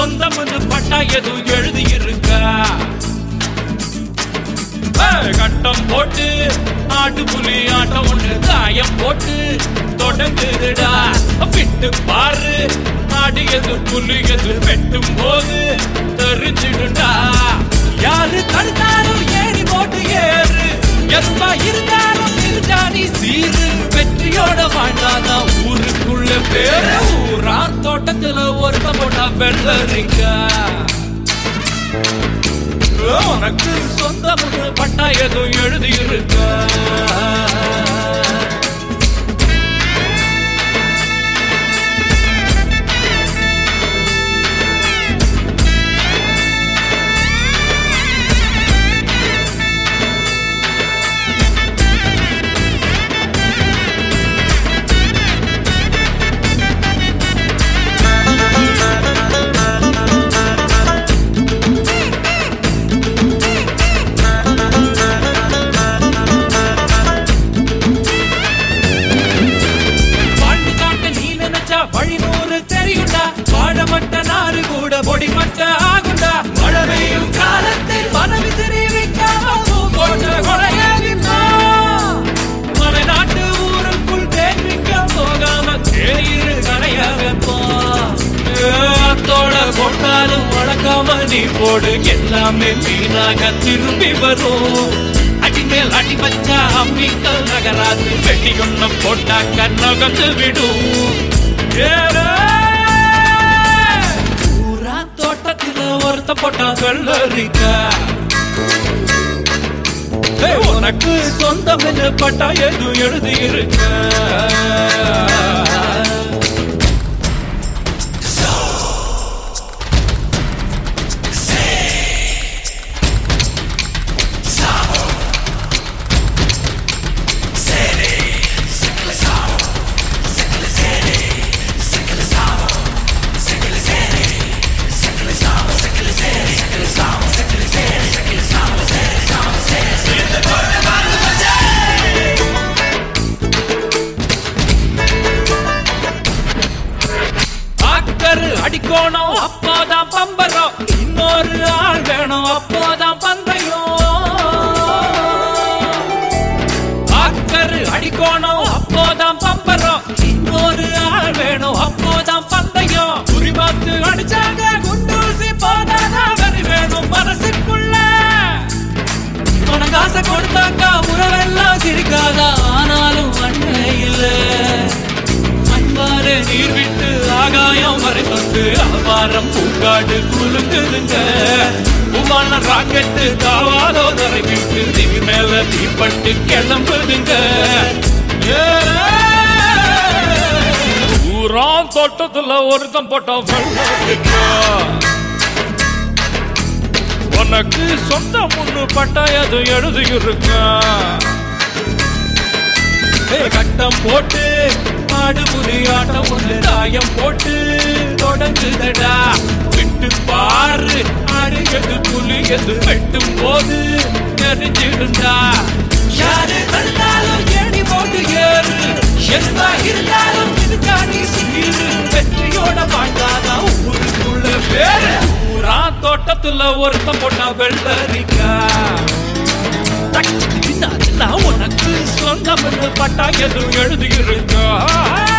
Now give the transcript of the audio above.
சொந்தம்னு பட்டா எதுவும் எழுதி இருக்கா ஏய், கட்டம் போட்டு ஆட்டு புலி ஆட்டம் ஒண்ணு காயம் போட்டு தொடங்குதுடா விட்டு பாரு ஆடு எது புலி எது வெட்டும் போது தெரிஞ்சிடுடா யாரு தடுத்தாலும் ஏறி போட்டு ஏறு எதுவா இருந்தாலும் திருச்சாணி சீரு வெற்றியோட வாழ்ந்தாதான் ஊருக்குள்ள பேரு ஊரான் தோட்டத்துல ஒருத்த போட்டா வெள்ளரிக்கா உனக்கு சொந்தம் பட்டா எதுவும் எழுதி இருக்கா வாழ்ந்து காட்ட நீ நினைச்சா வழி நூறு தெரியுண்டா வாழமட்ட நாறு கூட பொடிமட்ட ஆகுண்டா மழை பெய்யும் காலத்தில் மனவிசிறி வைக்காம பூங்கோட்ட கொலையாகிட்டா மலை நாட்டு ஊருக்குள் தேர்விக்க போகாம தேயிரு கரையாகப்பா அத்தோட கொண்டாலும் வழக்காம நீ போடு எல்லாமே வீணாக திரும்பி வரும் அடிமேல் அடி வச்சா அம்மிக்கல் நகராது வெட்டி ஒண்ணு போட்டா கண்ணகத்து விடும் ஏலே! ஊரா தோட்டத்துல ஒருத்த போட்டா வெள்ளரிக்கா ஏய், உனக்கு சொந்தம் என்று பட்டா எதுவும் எழுதி இருக்க ஆக்கரு அடிக்கோணும் அப்போதான் பம்பரம் இன்னொரு ஆள் வேணும் அப்போதான் பந்தயம் ஆக்கரு அடிக்கோணும் அப்போதான் பம்பரம் இன்னொரு ஆள் வேணும் அப்போதான் பந்தயம் குறி பார்த்து அடிச்சாங்க குண்டூசி போதாதான் வரி வேணும் மனசுக்குள்ள உனக்கு ஆசை கொடுத்தாக்கா உறவெல்லாம் சிரிக்காதா ஆனாலும் அண்ணே இல்லை அன்பாறு நீர் விட்டு ஆகாயம் வரை வந்து அபாரம் பூங்காடு குலுங்குதுங்க உமான ராக்கெட்டு காவாலோ தரை விட்டு திவி மேல தீப்பட்டு கிளம்புதுங்க ஊராம் தோட்டத்துல ஒருத்தன் போட்டோம் வெள்ளரிக்கா. உனக்கு சொந்த முன்னு பட்டாயது எழுதி இருக்கா ஏய், கட்டம் போட்டு மாடு புலி ஆட்டம் ஒன்று தாயம் போட்டு தொடங்குதடா விட்டு பாரு ஆடு எது புலி எது வெட்டும் போது தெரிஞ்சிருந்தா யாரு கண்டாலும் ஏணி போட்டு ஏறு எதுவா இருந்தாலும் இதுக்காண்டி சீரு வெற்றியோட வாழ்ந்தாதா ஊருக்குள்ள பேரு ஊரா தோட்டத்துல ஒருத்தன் போட்டா வெள்ளரிக்கா உனக்கு சொந்தம் பட்டா எதுவும் எழுதி இருக்கா